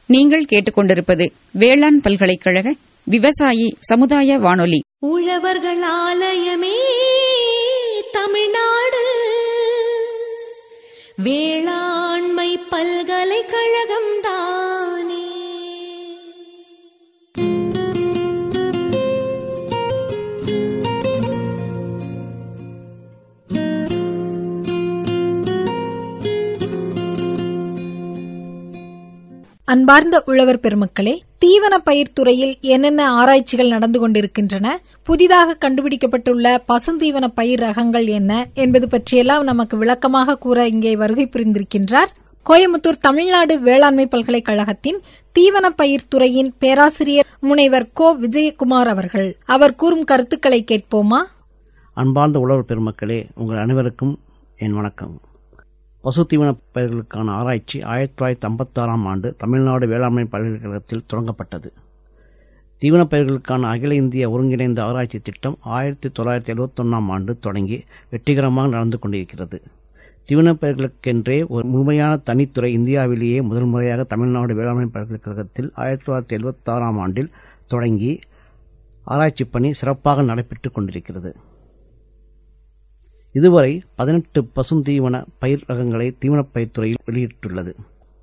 நீங்கள் கேட்டுக்கொண்டிருப்பது வேளாண் பல்கலைக்கழக விவசாயி சமுதாய வானொலி உழவர்கள் ஆலயமே தமிழ்நாடு வேளாண்மை பல்கலைக்கழகம் தானே அன்பார்ந்த உழவர் பெருமக்களே தீவன பயிர் துறையில் என்னென்ன ஆராய்ச்சிகள் நடந்து கொண்டிருக்கின்றன புதிதாக கண்டுபிடிக்கப்பட்டுள்ள பசுந்தீவன பயிர் ரகங்கள் என்ன என்பது பற்றியெல்லாம் நமக்கு விளக்கமாக கூற இங்கே வருகை புரிந்திருக்கின்றார் கோயம்புத்தூர் தமிழ்நாடு வேளாண்மை பல்கலைக்கழகத்தின் தீவன பயிர் துறையின் பேராசிரியர் முனைவர் கோ விஜயகுமார் அவர்கள் அவர் கூறும் கருத்துக்களை கேட்போமா அன்பார்ந்த உழவர் பெருமக்களே உங்கள் அனைவருக்கும் என் வணக்கம் பசு தீவன பயிர்களுக்கான ஆராய்ச்சி ஆயிரத்தி தொள்ளாயிரத்தி ஐம்பத்தாறாம் ஆண்டு தமிழ்நாடு வேளாண்மை பல்கலைக்கழகத்தில் தொடங்கப்பட்டது தீவனப் பயிர்களுக்கான அகில இந்திய ஒருங்கிணைந்த ஆராய்ச்சி திட்டம் ஆயிரத்தி தொள்ளாயிரத்தி எழுபத்தொன்னாம் ஆண்டு தொடங்கி வெற்றிகரமாக நடந்து கொண்டிருக்கிறது தீவனப் பயிர்களுக்கென்றே ஒரு முழுமையான தனித்துறை இந்தியாவிலேயே முதல் முறையாக தமிழ்நாடு வேளாண்மை பல்கலைக்கழகத்தில் ஆயிரத்தி தொள்ளாயிரத்தி எழுபத்தாறாம் ஆண்டில் தொடங்கி ஆராய்ச்சி பணி சிறப்பாக நடைபெற்றுக் கொண்டிருக்கிறது இதுவரை பதினெட்டு பசுந்தீவன பயிர் ரகங்களை தீவனப் பயிர்த்துறையில் வெளியிட்டுள்ளது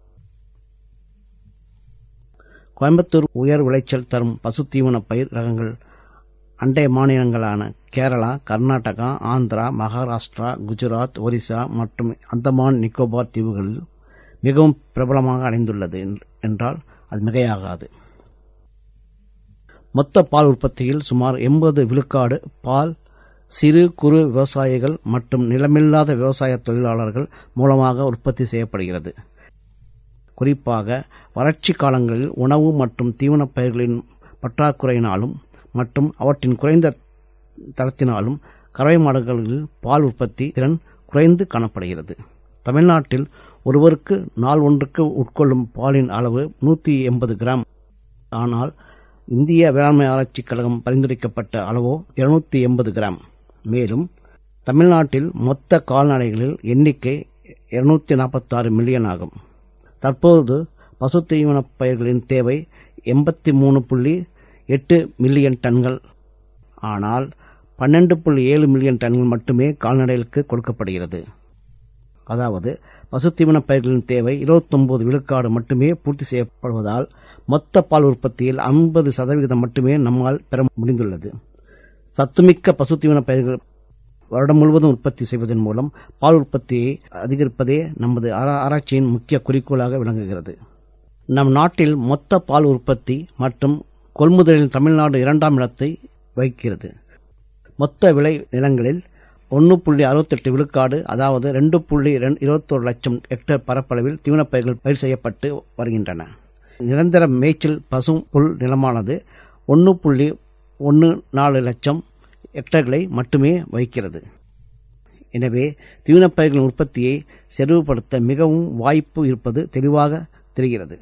கோயம்புத்தூர் உயர் விளைச்சல் தரும் பசுத்தீவன பயிர் ரகங்கள் அண்டை மாநிலங்களான கேரளா கர்நாடகா ஆந்திரா மகாராஷ்டிரா குஜராத் ஒரிசா மற்றும் அந்தமான் நிக்கோபார் தீவுகளில் மிகவும் பிரபலமாக அடைந்துள்ளது என்றால் அது மிகையாகாது மொத்த பால் உற்பத்தியில் சுமார் எண்பது விழுக்காடு பால் சிறு குறு விவசாயிகள் மற்றும் நிலமில்லாத விவசாய தொழிலாளர்கள் மூலமாக உற்பத்தி செய்யப்படுகிறது குறிப்பாக வறட்சி காலங்களில் உணவு மற்றும் தீவனப் பயிர்களின் பற்றாக்குறையினாலும் மற்றும் அவற்றின் குறைந்த தரத்தினாலும் கறவை மாடுகளில் பால் உற்பத்தி திறன் குறைந்து காணப்படுகிறது தமிழ்நாட்டில் ஒருவருக்கு நாள் ஒன்றுக்கு உட்கொள்ளும் பாலின் அளவு நூற்றி எண்பது கிராம் ஆனால் இந்திய வேளாண்மை ஆராய்ச்சிக் கழகம் பரிந்துரைக்கப்பட்ட அளவோ இருநூத்தி எண்பது கிராம் மேலும் தமிழ்நாட்டில் மொத்த கால்நடைகளில் எண்ணிக்கை இருநூத்தி நாற்பத்தாறு மில்லியன் ஆகும் தற்போது பசு தீவனப் பயிர்களின் தேவை எண்பத்தி மூணு புள்ளி எட்டு மில்லியன் டன்கள் ஆனால் பன்னெண்டு புள்ளி ஏழு மில்லியன் டன்கள் மட்டுமே கால்நடைகளுக்கு கொடுக்கப்படுகிறது அதாவது பசுத்தீவன பயிர்களின் தேவை இருபத்தொன்பது விழுக்காடு மட்டுமே பூர்த்தி செய்யப்படுவதால் மொத்த பால் உற்பத்தியில் ஐம்பது சதவிகிதம் மட்டுமே நம்மால் பெற முடிந்துள்ளது சத்துமிக்க பசுத்தீவன பயிர்கள் வருடம் முழுவதும் உற்பத்தி செய்வதன் மூலம் பால் உற்பத்தியை அதிகரிப்பதே நமது ஆராய்ச்சியின் முக்கிய குறிக்கோளாக விளங்குகிறது நம் நாட்டில் மொத்த பால் உற்பத்தி மற்றும் கொள்முதலில் தமிழ்நாடு இரண்டாம் இடத்தை வகிக்கிறது மொத்த விளை நிலங்களில் ஒன்று புள்ளி அறுபத்தெட்டு விழுக்காடு அதாவது ரெண்டு புள்ளி இருபத்தோரு லட்சம் ஹெக்டேர் பரப்பளவில் தீவனப்பயிர்கள் பயிர் செய்யப்பட்டு வருகின்றன நிரந்தர மேய்ச்சல் பசும் புல் நிலமானது ஒன்று புள்ளி ஒன்று நாலு லட்சம் ஹெக்டர்களை மட்டுமே வகிக்கிறது எனவே தீவனப்பயிர்களின் உற்பத்தியை செறிவுபடுத்த மிகவும் வாய்ப்பு இருப்பது தெளிவாக தெரிகிறது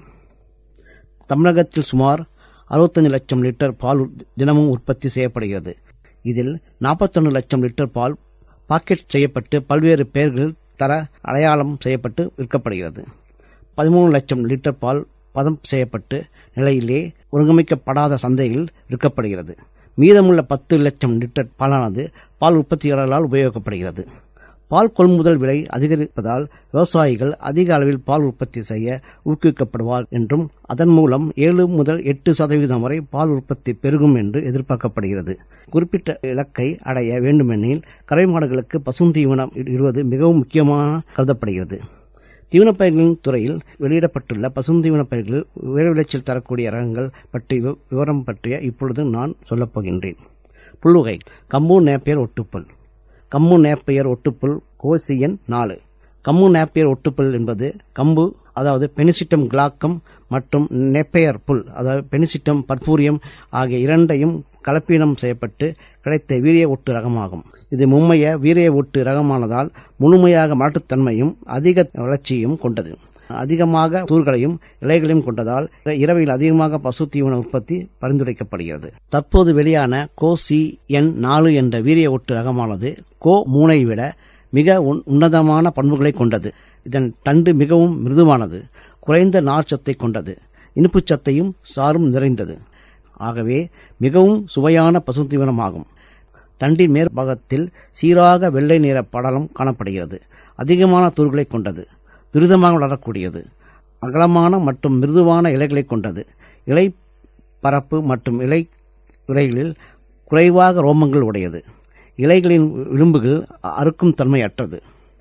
தமிழகத்தில் சுமார் அறுபத்தஞ்சு லட்சம் லிட்டர் பால் தினமும் உற்பத்தி செய்யப்படுகிறது இதில் நாற்பத்தொன்று லட்சம் லிட்டர் பால் பாக்கெட் செய்யப்பட்டு பல்வேறு பெயர்களில் தர அடையாளம் செய்யப்பட்டு விற்கப்படுகிறது பதிமூணு லட்சம் லிட்டர் பால் பதம் செய்யப்பட்டு நிலையிலே ஒருங்கமைக்கப்படாத சந்தையில் விற்கப்படுகிறது மீதமுள்ள பத்து லட்சம் லிட்டர் பாலானது பால் உற்பத்தியாளர்களால் உபயோகிக்கப்படுகிறது பால் கொள்முதல் விலை அதிகரிப்பதால் விவசாயிகள் அதிக அளவில் பால் உற்பத்தி செய்ய ஊக்குவிக்கப்படுவார் என்றும் அதன் மூலம் ஏழு முதல் எட்டு சதவீதம் வரை பால் உற்பத்தி பெருகும் என்று எதிர்பார்க்கப்படுகிறது குறிப்பிட்ட இலக்கை அடைய வேண்டுமெனில் கறவை மாடுகளுக்கு பசுந்தீவனம் இடுவது மிகவும் முக்கியமாக கருதப்படுகிறது தீவனப்பயிர்களின் துறையில் வெளியிடப்பட்டுள்ள பசுந்தீவனப் பயிர்கள் உயர் விளைச்சல் தரக்கூடிய ரகங்கள் பற்றி விவரம் பற்றிய இப்பொழுது நான் சொல்லப்போகின்றேன் புல்லுகை கம்பு நேப்பியர் ஒட்டுப்புல் கம்மு நேப்பியர் ஒட்டுப்புல் கோசியன் நாலு கம்மு நேப்பியர் ஒட்டுப்புல் என்பது கம்பு அதாவது பெனிசிட்டம் கிளாக்கம் மற்றும் நெப்பையர் புல் அதாவது பெனிசிட்டம் பர்பூரியம் ஆகிய இரண்டையும் கலப்பீனம் செய்யப்பட்டு கிடைத்த வீரிய ஒட்டு ரகமாகும் இது மும்மைய வீரிய ஒட்டு ரகமானதால் முழுமையாக மலட்டுத்தன்மையும் அதிக வளர்ச்சியும் கொண்டது அதிகமாக தூர்களையும் இலைகளையும் கொண்டதால் இரவில் அதிகமாக பசு தீவன உற்பத்தி பரிந்துரைக்கப்படுகிறது தற்போது வெளியான கோ சி என் நாலு என்ற வீரிய ஒட்டு ரகமானது கோ மூனை விட மிக உன்னதமான பண்புகளை கொண்டது இதன் தண்டு மிகவும் மிருதுவானது குறைந்த நார்ச்சத்தை கொண்டது இனிப்புச்சத்தையும் சாரும் நிறைந்தது ஆகவே மிகவும் சுவையான பசுந்தீவனமாகும் தண்டின் மேற்பாகத்தில் சீராக வெள்ளை நிற படலம் காணப்படுகிறது அதிகமான தூர்களை கொண்டது துரிதமாக வளரக்கூடியது அகலமான மற்றும் மிருதுவான இலைகளை கொண்டது இலை பரப்பு மற்றும் இலை உரைகளில் குறைவாக ரோமங்கள் உடையது இலைகளின் விளிம்புகள் அறுக்கும் தன்மையற்றது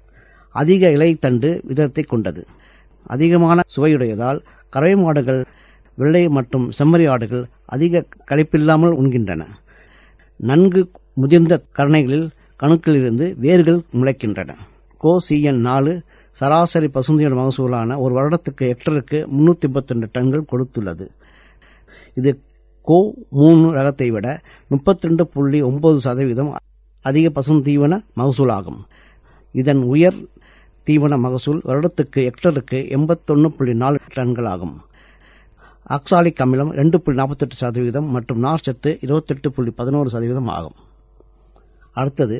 அதிக இலைத்தண்டு விதத்தை கொண்டது அதிகமான சுவையுடையதால் கறவை மாடுகள் வெள்ளை மற்றும் செம்மறி ஆடுகள் அதிக களைப்பில்லாமல் உண்கின்றன நன்கு முதிர்ந்த கரணைகளில் கணுக்களிலிருந்து வேர்கள் முளைக்கின்றன கோ சிஎன் நாலு சராசரி பசுந்தியோட மகசூலான ஒரு வருடத்துக்கு ஹெக்டருக்கு முன்னூத்தி முப்பத்தி டன்கள் கொடுத்துள்ளது இது கோ மூணு ரகத்தை விட முப்பத்தி ரெண்டு புள்ளி ஒன்பது சதவீதம் அதிக பசுந்தீவன மகசூலாகும் இதன் உயர் தீவன மகசூல் வருடத்துக்கு ஹெக்டருக்கு எண்பத்தொன்னு புள்ளி நாலு டன்கள் ஆகும் ஆக்சாலிக் அமிலம் ரெண்டு புள்ளி நாற்பத்தெட்டு சதவீதம் மற்றும் நார்ச்சத்து இருபத்தெட்டு புள்ளி பதினோரு சதவீதம் ஆகும் அடுத்தது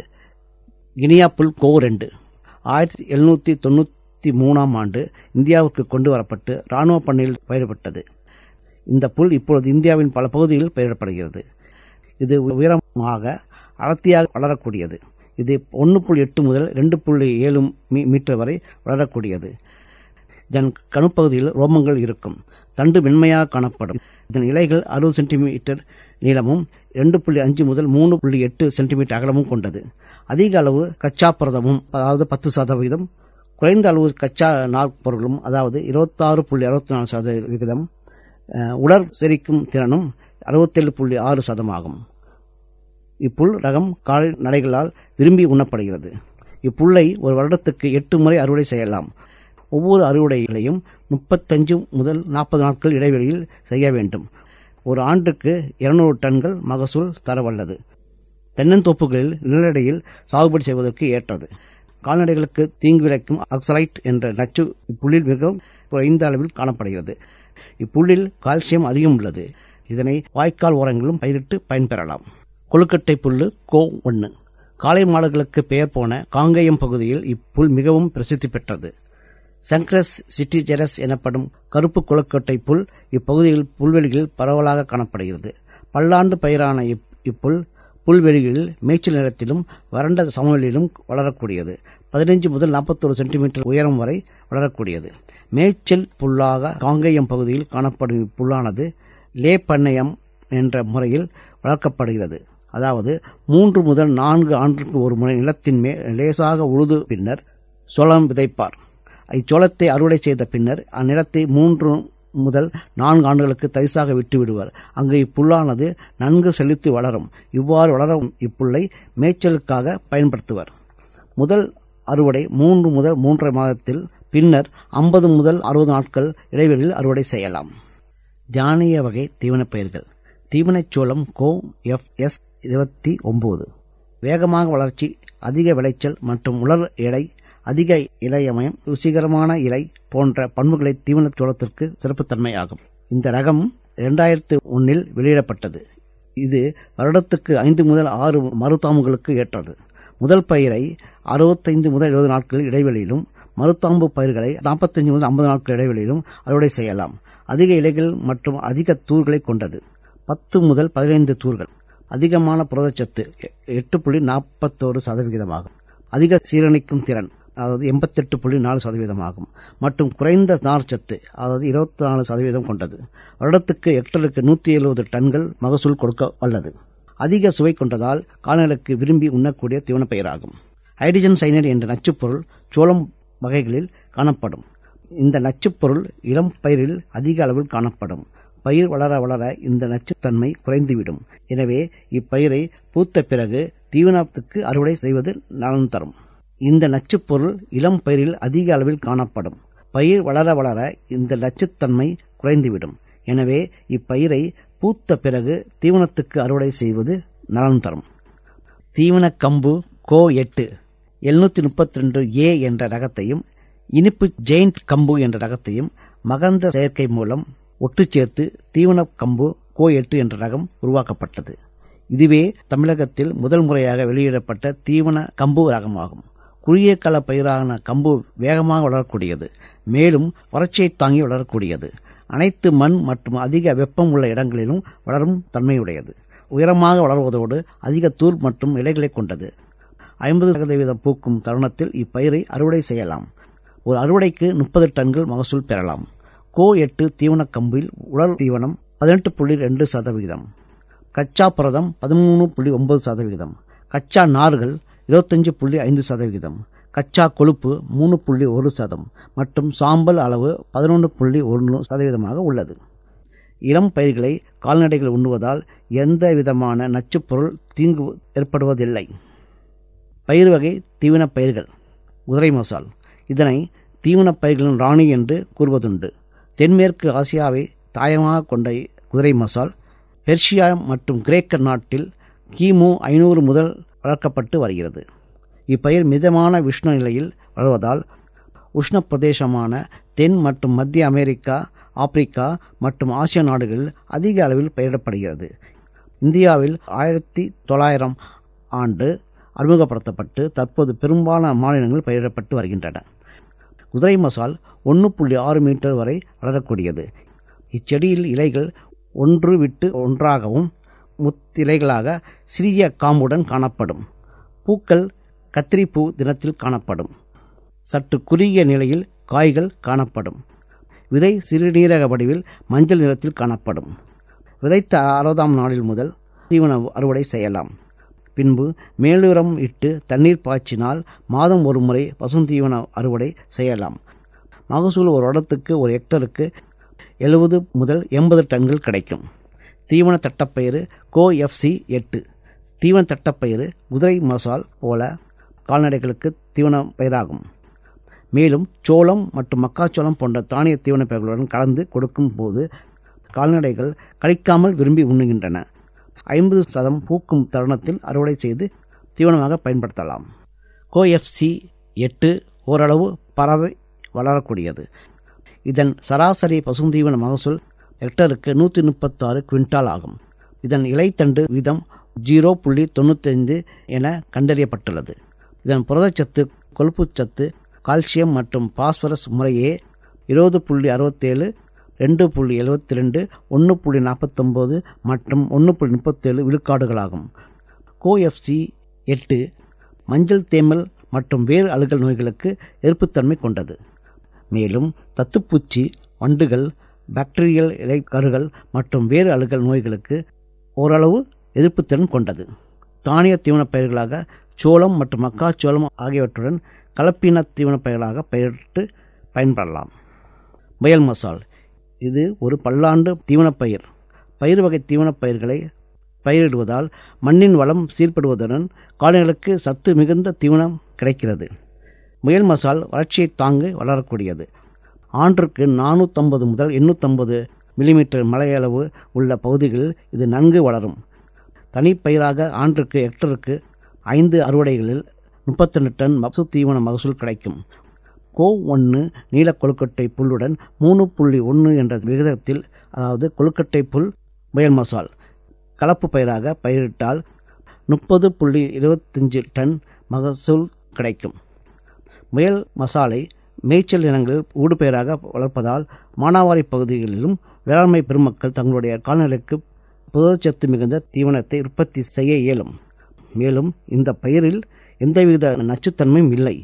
கினியா புல் கோ ரெண்டு ஆயிரத்தி எழுநூத்தி தொண்ணூத்தி மூணாம் ஆண்டு இந்தியாவுக்கு கொண்டு வரப்பட்டு ராணுவ பண்ணையில் பயிரிடப்பட்டது இந்த புல் இப்பொழுது இந்தியாவின் பல பகுதிகளில் பயிரிடப்படுகிறது இது உயரமாக அடர்த்தியாக வளரக்கூடியது இது ஒன்று புள்ளி எட்டு முதல் ரெண்டு புள்ளி ஏழு மீட்டர் வரை வளரக்கூடியது இதன் கணுப்பகுதியில் ரோமங்கள் இருக்கும் தண்டு மென்மையாக காணப்படும் இதன் இலைகள் அறுபது சென்டிமீட்டர் நீளமும் ரெண்டு புள்ளி அஞ்சு முதல் மூணு புள்ளி எட்டு சென்டிமீட்டர் அகலமும் கொண்டது அதிக அளவு கச்சா புரதமும் அதாவது பத்து சதவீதம் குறைந்த அளவு கச்சா நாற்பொருளும் அதாவது இருபத்தாறு புள்ளி அறுபத்தி நாலு சதவிகிதம் உலர் செரிக்கும் திறனும் அறுபத்தேழு புள்ளி ஆறு சதமாகும் இப்புல் ரகம் காலை நடைகளால் விரும்பி உண்ணப்படுகிறது இப்புல்லை ஒரு வருடத்துக்கு எட்டு முறை அறுவடை செய்யலாம் ஒவ்வொரு அறுவடைகளையும் முப்பத்தஞ்சு முதல் நாற்பது நாட்கள் இடைவெளியில் செய்ய வேண்டும் ஒரு ஆண்டுக்கு இருநூறு டன்கள் மகசூல் தரவல்லது தென்னந்தோப்புகளில் நிலநடையில் சாகுபடி செய்வதற்கு ஏற்றது கால்நடைகளுக்கு தீங்கு விளைக்கும் அக்சலைட் என்ற நச்சு இப்புல்லில் மிகவும் குறைந்த அளவில் காணப்படுகிறது இப்புல்லில் கால்சியம் அதிகம் உள்ளது இதனை வாய்க்கால் ஓரங்களிலும் பயிரிட்டு பயன்பெறலாம் கொழுக்கட்டை புல்லு கோ ஒன்று காளை மாடுகளுக்கு பெயர் போன காங்கேயம் பகுதியில் இப்புல் மிகவும் பிரசித்தி பெற்றது சங்கரஸ் சிட்டிஜெரஸ் எனப்படும் கருப்பு கொழுக்கட்டை புல் இப்பகுதியில் புல்வெளிகளில் பரவலாக காணப்படுகிறது பல்லாண்டு பயிரான இப்புல் புல்வெளிகளில் மேய்ச்சல் நிலத்திலும் வறண்ட சமவெளியிலும் வளரக்கூடியது பதினைஞ்சு முதல் நாற்பத்தோரு சென்டிமீட்டர் உயரம் வரை வளரக்கூடியது மேய்ச்சல் புல்லாக காங்கேயம் பகுதியில் காணப்படும் இப்புல்லானது லே பண்ணையம் என்ற முறையில் வளர்க்கப்படுகிறது அதாவது மூன்று முதல் நான்கு ஆண்டுக்கு ஒரு முறை நிலத்தின் மேல் லேசாக உழுது பின்னர் சோளம் விதைப்பார் இச்சோளத்தை அறுவடை செய்த பின்னர் அந்நிலத்தை மூன்று முதல் நான்கு ஆண்டுகளுக்கு தரிசாக விட்டு விடுவர் அங்கு இப்புல்லானது நன்கு செழித்து வளரும் இவ்வாறு வளரும் இப்புல்லை மேய்ச்சலுக்காக பயன்படுத்துவர் முதல் அறுவடை மூன்று முதல் மூன்றரை மாதத்தில் பின்னர் ஐம்பது முதல் அறுபது நாட்கள் இடைவெளியில் அறுவடை செய்யலாம் தானிய வகை தீவனப் பயிர்கள் தீவனச் சோளம் கோ எஃப் எஸ் இருபத்தி ஒன்பது வேகமாக வளர்ச்சி அதிக விளைச்சல் மற்றும் உலர் எடை அதிக இலையமயம் ருசிகரமான இலை போன்ற பண்புகளை தீவனச் சோளத்திற்கு சிறப்புத்தன்மை ஆகும் இந்த ரகம் இரண்டாயிரத்து ஒன்னில் வெளியிடப்பட்டது இது வருடத்துக்கு ஐந்து முதல் ஆறு மருதாம்புகளுக்கு ஏற்றது முதல் பயிரை அறுபத்தைந்து முதல் எழுபது நாட்கள் இடைவெளியிலும் மருத்தாம்பு பயிர்களை நாற்பத்தஞ்சு முதல் ஐம்பது நாட்கள் இடைவெளியிலும் அறுவடை செய்யலாம் அதிக இலைகள் மற்றும் அதிக தூர்களை கொண்டது பத்து முதல் பதினைந்து தூர்கள் அதிகமான புரதச்சத்து எட்டு புள்ளி நாற்பத்தோரு சதவிகிதமாகும் அதிக சீரணிக்கும் திறன் அதாவது எண்பத்தெட்டு புள்ளி நாலு சதவீதமாகும் மற்றும் குறைந்த நார்ச்சத்து அதாவது இருபத்தி நாலு சதவீதம் கொண்டது வருடத்துக்கு ஹெக்டருக்கு நூற்றி எழுபது டன்கள் மகசூல் கொடுக்க வல்லது அதிக சுவை கொண்டதால் கால்நடைக்கு விரும்பி உண்ணக்கூடிய தீவனப்பயிராகும் ஹைட்ரஜன் சைனைடு என்ற நச்சுப்பொருள் சோளம் வகைகளில் காணப்படும் இந்த நச்சுப்பொருள் இளம் பயிரில் அதிக அளவில் காணப்படும் பயிர் வளர வளர இந்த நச்சுத்தன்மை குறைந்துவிடும் எனவே இப்பயிரை பூத்த பிறகு தீவனத்துக்கு அறுவடை செய்வது நலன் தரும் இந்த நச்சுப்பொருள் இளம் பயிரில் அதிக அளவில் காணப்படும் பயிர் வளர வளர இந்த நச்சுத்தன்மை குறைந்துவிடும் எனவே இப்பயிரை பூத்த பிறகு தீவனத்துக்கு அறுவடை செய்வது நலன் தரும் தீவன கம்பு கோ எட்டு எழுநூத்தி முப்பத்தி ரெண்டு ஏ என்ற ரகத்தையும் இனிப்பு ஜெயிண்ட் கம்பு என்ற ரகத்தையும் மகந்த செயற்கை மூலம் ஒட்டு சேர்த்து தீவன கம்பு கோ எட்டு என்ற ரகம் உருவாக்கப்பட்டது இதுவே தமிழகத்தில் முதல் முறையாக வெளியிடப்பட்ட தீவன கம்பு ரகமாகும் குறுகிய கால பயிரான கம்பு வேகமாக வளரக்கூடியது மேலும் வறட்சியை தாங்கி வளரக்கூடியது அனைத்து மண் மற்றும் அதிக வெப்பம் உள்ள இடங்களிலும் வளரும் தன்மையுடையது உயரமாக வளர்வதோடு அதிக தூர் மற்றும் இலைகளை கொண்டது ஐம்பது சதவீதம் பூக்கும் தருணத்தில் இப்பயிரை அறுவடை செய்யலாம் ஒரு அறுவடைக்கு முப்பது டன்கள் மகசூல் பெறலாம் கோ எட்டு தீவனக் கம்பில் உலர் தீவனம் பதினெட்டு புள்ளி ரெண்டு சதவிகிதம் கச்சா புரதம் பதிமூணு புள்ளி ஒன்பது சதவிகிதம் கச்சா நார்கள் இருபத்தஞ்சு புள்ளி ஐந்து சதவிகிதம் கச்சா கொழுப்பு மூணு புள்ளி ஒரு சதம் மற்றும் சாம்பல் அளவு பதினொன்று புள்ளி ஒன்று சதவீதமாக உள்ளது இளம் பயிர்களை கால்நடைகள் உண்ணுவதால் எந்த விதமான நச்சுப்பொருள் தீங்கு ஏற்படுவதில்லை பயிர் வகை தீவனப் பயிர்கள் குதிரை மசால் இதனை தீவனப் பயிர்களின் ராணி என்று கூறுவதுண்டு தென்மேற்கு ஆசியாவை தாயமாக கொண்ட குதிரை மசால் பெர்ஷியா மற்றும் கிரேக்க நாட்டில் கிமு ஐநூறு முதல் வளர்க்கப்பட்டு வருகிறது இப்பயிர் மிதமான உஷ்ண நிலையில் வளர்வதால் உஷ்ண பிரதேசமான தென் மற்றும் மத்திய அமெரிக்கா ஆப்பிரிக்கா மற்றும் ஆசிய நாடுகளில் அதிக அளவில் பயிரிடப்படுகிறது இந்தியாவில் ஆயிரத்தி தொள்ளாயிரம் ஆண்டு அறிமுகப்படுத்தப்பட்டு தற்போது பெரும்பாலான மாநிலங்கள் பயிரிடப்பட்டு வருகின்றன குதிரை மசால் ஒன்று புள்ளி ஆறு மீட்டர் வரை வளரக்கூடியது இச்செடியில் இலைகள் ஒன்று விட்டு ஒன்றாகவும் முத்திலைகளாக சிறிய காம்புடன் காணப்படும் பூக்கள் கத்திரிப்பூ தினத்தில் காணப்படும் சற்று குறுகிய நிலையில் காய்கள் காணப்படும் விதை சிறுநீரக வடிவில் மஞ்சள் நிறத்தில் காணப்படும் விதைத்த அறுபதாம் நாளில் முதல் தீவன அறுவடை செய்யலாம் பின்பு மேலுரம் இட்டு தண்ணீர் பாய்ச்சினால் மாதம் ஒரு முறை பசுந்தீவன அறுவடை செய்யலாம் மகசூல் ஒரு இடத்துக்கு ஒரு ஹெக்டருக்கு எழுபது முதல் எண்பது டன்கள் கிடைக்கும் தீவன தட்டப்பயிறு கோ எஃப்சி எட்டு தீவன தட்டப்பயிறு குதிரை மசால் போல கால்நடைகளுக்கு தீவன பயிராகும் மேலும் சோளம் மற்றும் மக்காச்சோளம் போன்ற தானிய தீவன பயிர்களுடன் கலந்து கொடுக்கும் போது கால்நடைகள் கழிக்காமல் விரும்பி உண்ணுகின்றன ஐம்பது சதம் பூக்கும் தருணத்தில் அறுவடை செய்து தீவனமாக பயன்படுத்தலாம் கோஎஃப்சி எட்டு ஓரளவு பறவை வளரக்கூடியது இதன் சராசரி பசுந்தீவன மகசூல் ஹெக்டருக்கு நூற்றி முப்பத்தாறு குவிண்டால் ஆகும் இதன் இலைத்தண்டு வீதம் ஜீரோ புள்ளி தொண்ணூத்தைந்து என கண்டறியப்பட்டுள்ளது இதன் புரதச்சத்து கொழுப்புச்சத்து கால்சியம் மற்றும் பாஸ்பரஸ் முறையே இருபது புள்ளி அறுபத்தேழு ரெண்டு புள்ளி எழுபத்தி ரெண்டு ஒன்று புள்ளி நாற்பத்தொம்போது மற்றும் ஒன்று புள்ளி முப்பத்தேழு விழுக்காடுகளாகும் கோஎஃப்சி எட்டு மஞ்சள் தேமல் மற்றும் வேறு அழுகல் நோய்களுக்கு எதிர்ப்புத்தன்மை கொண்டது மேலும் தத்துப்பூச்சி வண்டுகள் பாக்டீரியல் இலைக்கருகள் மற்றும் வேறு அழுகல் நோய்களுக்கு ஓரளவு எதிர்ப்புத்திறன் கொண்டது தானிய தீவனப் பயிர்களாக சோளம் மற்றும் மக்காச்சோளம் ஆகியவற்றுடன் கலப்பின தீவனப் பயிர்களாக பயிரிட்டு பயன்படலாம் முயல் மசால் இது ஒரு பல்லாண்டு தீவனப் பயிர் பயிர் வகை தீவனப் பயிர்களை பயிரிடுவதால் மண்ணின் வளம் சீர்படுவதுடன் கால்நடைகளுக்கு சத்து மிகுந்த தீவனம் கிடைக்கிறது முயல் மசால் வறட்சியை தாங்க வளரக்கூடியது ஆண்டுக்கு நானூற்றம்பது முதல் எண்ணூற்றம்பது மில்லிமீட்டர் மழையளவு உள்ள பகுதிகளில் இது நன்கு வளரும் தனிப்பயிராக ஆண்டுக்கு ஹெக்டருக்கு ஐந்து அறுவடைகளில் முப்பத்தெண்டு டன் மகசூல் தீவன மகசூல் கிடைக்கும் கோ ஒன்று நீல கொழுக்கட்டை புல்லுடன் மூணு புள்ளி ஒன்று என்ற விகிதத்தில் அதாவது கொழுக்கட்டை புல் முயல் மசால் கலப்பு பயிராக பயிரிட்டால் முப்பது புள்ளி இருபத்தஞ்சு டன் மகசூல் கிடைக்கும் முயல் மசாலை மேய்ச்சல் இனங்களில் ஊடுபயிராக வளர்ப்பதால் மானாவாரி பகுதிகளிலும் வேளாண்மை பெருமக்கள் தங்களுடைய கால்நடைக்கு புரதச்சத்து மிகுந்த தீவனத்தை உற்பத்தி செய்ய இயலும் மேலும் இந்த பயிரில் எந்தவித நச்சுத்தன்மையும் இல்லை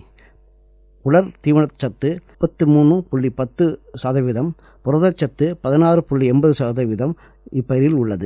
உலர் தீவனச்சத்து முப்பத்தி மூணு புள்ளி பத்து சதவீதம் புரதச்சத்து பதினாறு புள்ளி எண்பது சதவீதம் இப்பயிரில் உள்ளது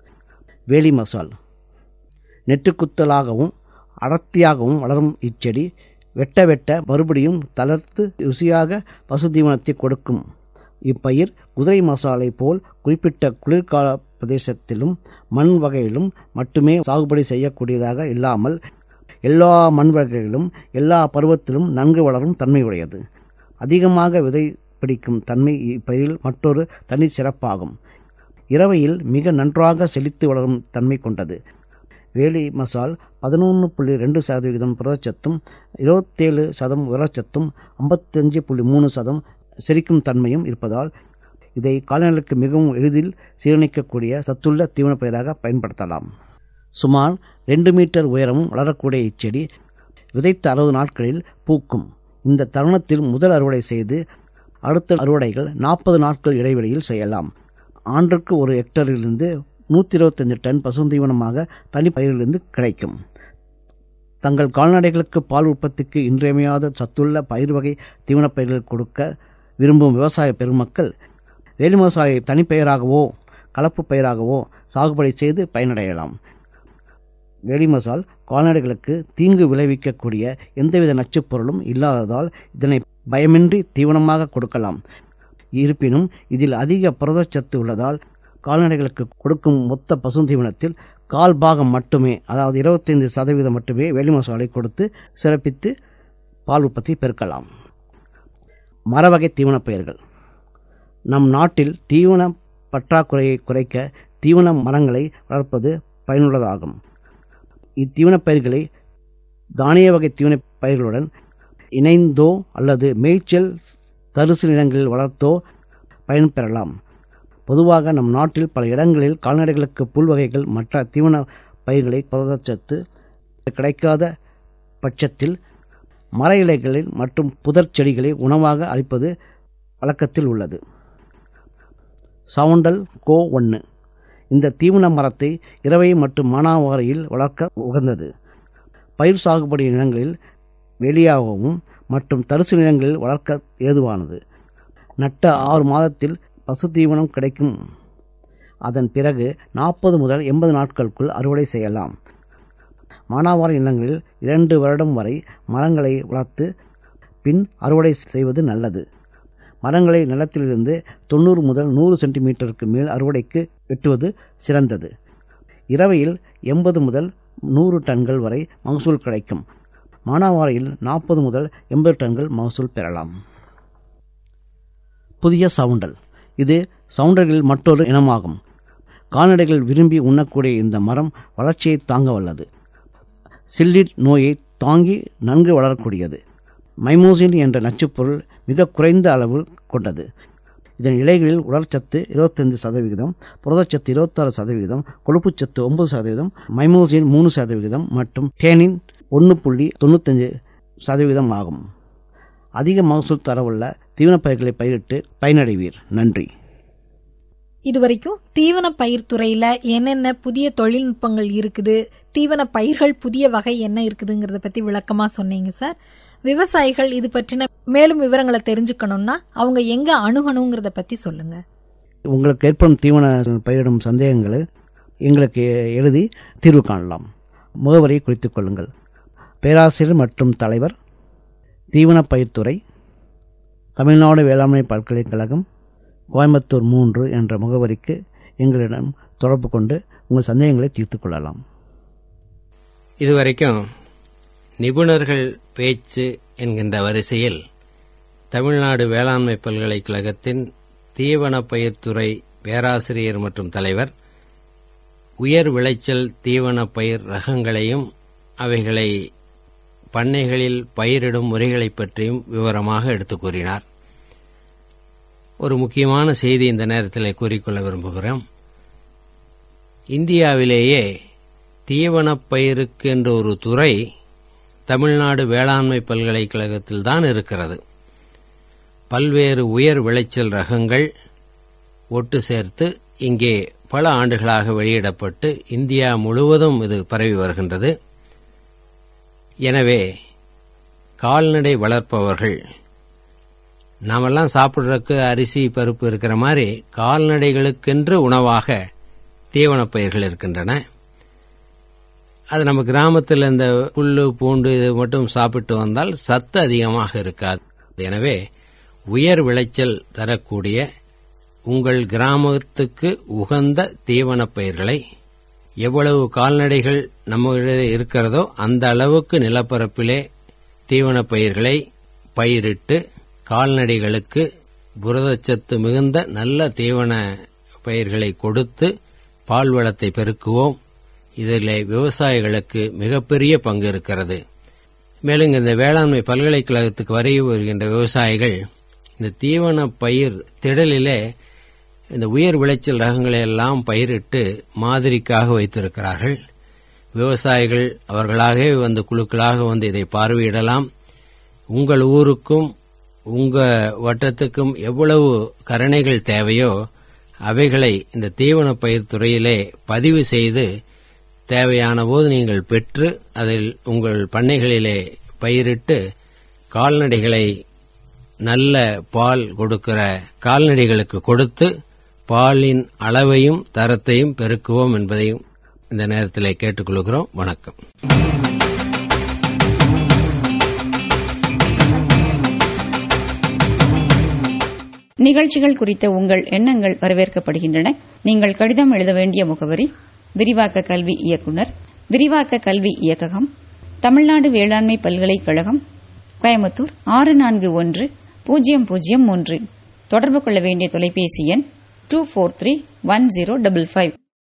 வேலி மசால் நெட்டுக்குத்தலாகவும் அடர்த்தியாகவும் வளரும் இச்செடி வெட்ட வெட்ட மறுபடியும் தளர்த்து ருசியாக பசுதீவனத்தை கொடுக்கும் இப்பயிர் குதிரை மசாலை போல் குறிப்பிட்ட குளிர்கால பிரதேசத்திலும் மண் வகையிலும் மட்டுமே சாகுபடி செய்யக்கூடியதாக இல்லாமல் எல்லா மண் வகைகளிலும் எல்லா பருவத்திலும் நன்கு வளரும் தன்மையுடையது அதிகமாக விதை பிடிக்கும் தன்மை இப்பயிரில் மற்றொரு தனி சிறப்பாகும் இரவையில் மிக நன்றாக செழித்து வளரும் தன்மை கொண்டது வேலி மசால் பதினொன்று புள்ளி ரெண்டு சதவிகிதம் புரதச்சத்தும் இருபத்தேழு சதம் உரச்சத்தும் ஐம்பத்தஞ்சு புள்ளி மூணு சதம் செரிக்கும் தன்மையும் இருப்பதால் இதை கால்நடைகளுக்கு மிகவும் எளிதில் சீரணிக்கக்கூடிய சத்துள்ள தீவனப் பயிராக பயன்படுத்தலாம் சுமார் ரெண்டு மீட்டர் உயரமும் வளரக்கூடிய இச்செடி விதைத்த அறுபது நாட்களில் பூக்கும் இந்த தருணத்தில் முதல் அறுவடை செய்து அடுத்த அறுவடைகள் நாற்பது நாட்கள் இடைவெளியில் செய்யலாம் ஆண்டுக்கு ஒரு ஹெக்டரிலிருந்து நூற்றி இருபத்தஞ்சு டன் பசுந்தீவனமாக தனிப்பயிரிலிருந்து கிடைக்கும் தங்கள் கால்நடைகளுக்கு பால் உற்பத்திக்கு இன்றியமையாத சத்துள்ள பயிர் வகை தீவனப் பயிர்கள் கொடுக்க விரும்பும் விவசாய பெருமக்கள் வேலி விவசாய தனிப்பெயராகவோ கலப்பு பயிராகவோ சாகுபடி செய்து பயனடையலாம் வேலி மசால் கால்நடைகளுக்கு தீங்கு விளைவிக்கக்கூடிய எந்தவித நச்சுப் பொருளும் இல்லாததால் இதனை பயமின்றி தீவனமாக கொடுக்கலாம் இருப்பினும் இதில் அதிக புரதச்சத்து உள்ளதால் கால்நடைகளுக்கு கொடுக்கும் மொத்த பசுந்தீவனத்தில் கால் பாகம் மட்டுமே அதாவது இருபத்தைந்து சதவீதம் மட்டுமே வேலி மசாலை கொடுத்து சிறப்பித்து பால் உற்பத்தி பெருக்கலாம் மரவகை தீவனப் பயிர்கள் நம் நாட்டில் தீவன பற்றாக்குறையை குறைக்க தீவன மரங்களை வளர்ப்பது பயனுள்ளதாகும் இத்தீவனப் பயிர்களை தானிய வகை தீவனப் பயிர்களுடன் இணைந்தோ அல்லது மேய்ச்சல் தரிசு நிலங்களில் வளர்த்தோ பயன்பெறலாம் பொதுவாக நம் நாட்டில் பல இடங்களில் கால்நடைகளுக்கு புல் வகைகள் மற்ற தீவன பயிர்களை புரதச்சத்து கிடைக்காத பட்சத்தில் மர இலைகளில் மற்றும் புதர் செடிகளை உணவாக அளிப்பது வழக்கத்தில் உள்ளது சவுண்டல் கோ ஒன்று இந்த தீவன மரத்தை இரவை மற்றும் மானாவாரியில் வளர்க்க உகந்தது பயிர் சாகுபடி நிலங்களில் வெளியாகவும் மற்றும் தரிசு நிலங்களில் வளர்க்க ஏதுவானது நட்ட ஆறு மாதத்தில் பசு தீவனம் கிடைக்கும் அதன் பிறகு நாற்பது முதல் எண்பது நாட்களுக்குள் அறுவடை செய்யலாம் மானாவாரி நிலங்களில் இரண்டு வருடம் வரை மரங்களை வளர்த்து பின் அறுவடை செய்வது நல்லது மரங்களை நிலத்திலிருந்து தொண்ணூறு முதல் நூறு சென்டிமீட்டருக்கு மேல் அறுவடைக்கு வெட்டுவது சிறந்தது இரவையில் எண்பது முதல் நூறு டன்கள் வரை மகசூல் கிடைக்கும் மானாவாரியில் நாற்பது முதல் எண்பது டன்கள் மகசூல் பெறலாம் புதிய சவுண்டல் இது சவுண்டர்களில் மற்றொரு இனமாகும் கால்நடைகள் விரும்பி உண்ணக்கூடிய இந்த மரம் வளர்ச்சியை தாங்க வல்லது சில்லிட் நோயை தாங்கி நன்கு வளரக்கூடியது மைமோசின் என்ற நச்சுப்பொருள் மிக குறைந்த அளவு கொண்டது இதன் இலைகளில் உடற்சத்து இருபத்தைந்து சதவிகிதம் புரதச்சத்து இருபத்தாறு சதவிகிதம் கொழுப்புச்சத்து ஒன்பது சதவீதம் மைமோசின் மூணு சதவிகிதம் மற்றும் டேனின் ஒன்று புள்ளி தொண்ணூத்தஞ்சு சதவீதம் ஆகும் அதிக மகசூல் தரவுள்ள தீவனப் பயிர்களை பயிரிட்டு பயனடைவீர் நன்றி இதுவரைக்கும் தீவன பயிர் துறையில என்னென்ன புதிய தொழில்நுட்பங்கள் இருக்குது தீவன பயிர்கள் புதிய வகை என்ன இருக்குதுங்கிறத பத்தி விளக்கமா சொன்னீங்க சார் விவசாயிகள் இது பற்றின மேலும் விவரங்களை தெரிஞ்சுக்கணும்னா அவங்க எங்க அணுகணுங்கிறத பத்தி சொல்லுங்க உங்களுக்கு ஏற்படும் தீவன பயிரிடும் சந்தேகங்களை எங்களுக்கு எழுதி தீர்வு காணலாம் முகவரியை குறித்துக் கொள்ளுங்கள் பேராசிரியர் மற்றும் தலைவர் தீவன பயிர்த்துறை தமிழ்நாடு வேளாண்மை பல்கலைக்கழகம் கோயம்புத்தூர் மூன்று என்ற முகவரிக்கு எங்களிடம் தொடர்பு கொண்டு உங்கள் சந்தேகங்களை தீர்த்துக் கொள்ளலாம் இதுவரைக்கும் நிபுணர்கள் பேச்சு என்கின்ற வரிசையில் தமிழ்நாடு வேளாண்மை பல்கலைக்கழகத்தின் தீவன பயிர்த்துறை பேராசிரியர் மற்றும் தலைவர் உயர் விளைச்சல் தீவன பயிர் ரகங்களையும் அவைகளை பண்ணைகளில் பயிரிடும் முறைகளைப் பற்றியும் விவரமாக எடுத்துக் கூறினார் ஒரு முக்கியமான செய்தி இந்த நேரத்தில் கூறிக்கொள்ள விரும்புகிறோம் இந்தியாவிலேயே தீவனப் பயிருக்கு என்ற ஒரு துறை தமிழ்நாடு வேளாண்மை பல்கலைக்கழகத்தில் தான் இருக்கிறது பல்வேறு உயர் விளைச்சல் ரகங்கள் ஒட்டு சேர்த்து இங்கே பல ஆண்டுகளாக வெளியிடப்பட்டு இந்தியா முழுவதும் இது பரவி வருகின்றது எனவே கால்நடை வளர்ப்பவர்கள் நாமெல்லாம் சாப்பிட்றதுக்கு அரிசி பருப்பு இருக்கிற மாதிரி கால்நடைகளுக்கென்று உணவாக தீவனப் பயிர்கள் இருக்கின்றன அது நம்ம கிராமத்தில் இந்த புல்லு பூண்டு இது மட்டும் சாப்பிட்டு வந்தால் சத்து அதிகமாக இருக்காது எனவே உயர் விளைச்சல் தரக்கூடிய உங்கள் கிராமத்துக்கு உகந்த தீவனப் பயிர்களை எவ்வளவு கால்நடைகள் நம்ம இருக்கிறதோ அந்த அளவுக்கு நிலப்பரப்பிலே தீவனப் பயிர்களை பயிரிட்டு கால்நடைகளுக்கு புரதச்சத்து மிகுந்த நல்ல தீவன பயிர்களை கொடுத்து பால் வளத்தை பெருக்குவோம் இதில் விவசாயிகளுக்கு மிகப்பெரிய பங்கு இருக்கிறது மேலும் இந்த வேளாண்மை பல்கலைக்கழகத்துக்கு வரைய வருகின்ற விவசாயிகள் இந்த தீவன பயிர் திடலிலே இந்த உயர் விளைச்சல் ரகங்களை எல்லாம் பயிரிட்டு மாதிரிக்காக வைத்திருக்கிறார்கள் விவசாயிகள் அவர்களாகவே வந்து குழுக்களாக வந்து இதை பார்வையிடலாம் உங்கள் ஊருக்கும் உங்க வட்டத்துக்கும் எவ்வளவு கரணைகள் தேவையோ அவைகளை இந்த தீவன பயிர் துறையிலே பதிவு செய்து தேவையான போது நீங்கள் பெற்று அதில் உங்கள் பண்ணைகளிலே பயிரிட்டு கால்நடைகளை நல்ல பால் கொடுக்கிற கால்நடைகளுக்கு கொடுத்து பாலின் அளவையும் தரத்தையும் பெருக்குவோம் என்பதையும் இந்த நேரத்தில் கேட்டுக்கொள்கிறோம் வணக்கம் நிகழ்ச்சிகள் குறித்த உங்கள் எண்ணங்கள் வரவேற்கப்படுகின்றன நீங்கள் கடிதம் எழுத வேண்டிய முகவரி விரிவாக்க கல்வி இயக்குனர் விரிவாக்க கல்வி இயக்ககம் தமிழ்நாடு வேளாண்மை பல்கலைக்கழகம் கோயம்புத்தூர் ஆறு நான்கு ஒன்று பூஜ்ஜியம் பூஜ்ஜியம் மூன்று தொடர்பு கொள்ள வேண்டிய தொலைபேசி எண் two four three one zero double five